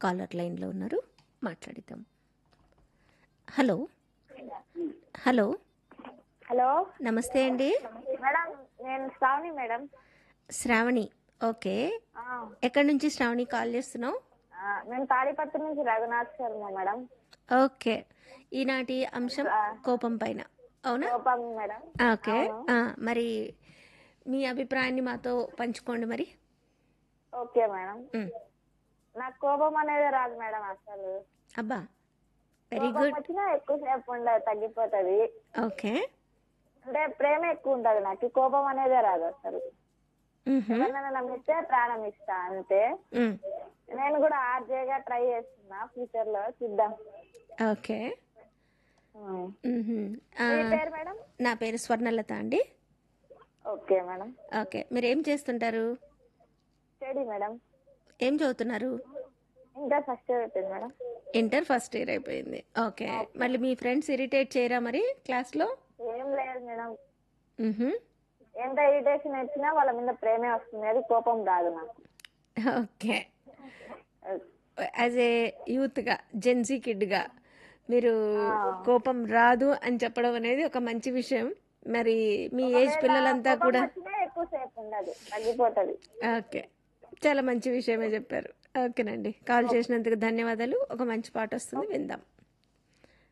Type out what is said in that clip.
Caller లైన్లో ఉన్నారు మాట్లాడిద్దాం hello hello hello నమస్తే అండి మేడం నేను శ్రావణి మేడం శ్రావణి ఓకే ఆ, ఎక్కడి నుంచి శ్రావణి కాల్ చేస్తున్నావు ఆ, నేను తాడిపత్రి నుంచి రఘునాథ్ శర్మ మేడం ఓకే ఈనాటి అంశం కోపం పైన అవునా కోపం మేడం ఓకే ఆ, మరి మీ అభిప్రాయాన్ని మాతో పంచుకోండి మరి ఓకే మేడం ఉమ్. నాకు కోపం అనేది రాదు మేడం అసలు అబ్బా వెరీ కోపం గుడ్ వచ్చినా ఎక్కువసేపు ఉండదు తగ్గిపోతుంది ఓకే అంటే ప్రేమ ఎక్కువ ఉంటది నాకు కోపం అనేదే రాదు అసలు మ్హూ. ఎవరినైనా నమ్మిస్తే ప్రాణం ఇస్తా అంతే మ్. నేను కూడా ఆర్జేగా ట్రై చేస్తున్నా ఫ్యూచర్ లో చూద్దాం ఓకే ఉమ్. మ్హూ. ఆ, మీ పేరు మేడం నా పేరు స్వర్ణలత అండి ఓకే మేడం ఓకే మీరు ఏం చేస్తుంటారు స్టడీ మేడం ఏం చదువుతున్నారు ఇంకా ఫస్ట్ అవుతుంది మేడం ఇంటర్ ఫస్ట్ ఇయర్ అయిపోయింది ఓకే మళ్ళీ మీ ఫ్రెండ్స్ ఇరిటేట్ చేయరా మరి క్లాస్లో ఏం లేదు మేడం మ్హూ. ఎంత ఇరిటేషన్ వచ్చినా వాళ్ళ మీద ప్రేమే వస్తుంది అది కోపం రాదు నాకు ఓకే యాజ్ ఏ యూత్గా జెన్సీ కిడ్గా మీరు కోపం రాదు అని చెప్పడం అనేది ఒక మంచి విషయం మరి మీ ఏజ్ పిల్లలంతా కూడా వచ్చినా ఎక్కువ సేపు ఉండదు తగ్గిపోతుంది ఓకే చాలా మంచి విషయమే చెప్పారు ఓకేనండి కాల్ చేసినందుకు ధన్యవాదాలు ఒక మంచి పాట వస్తుంది విందాం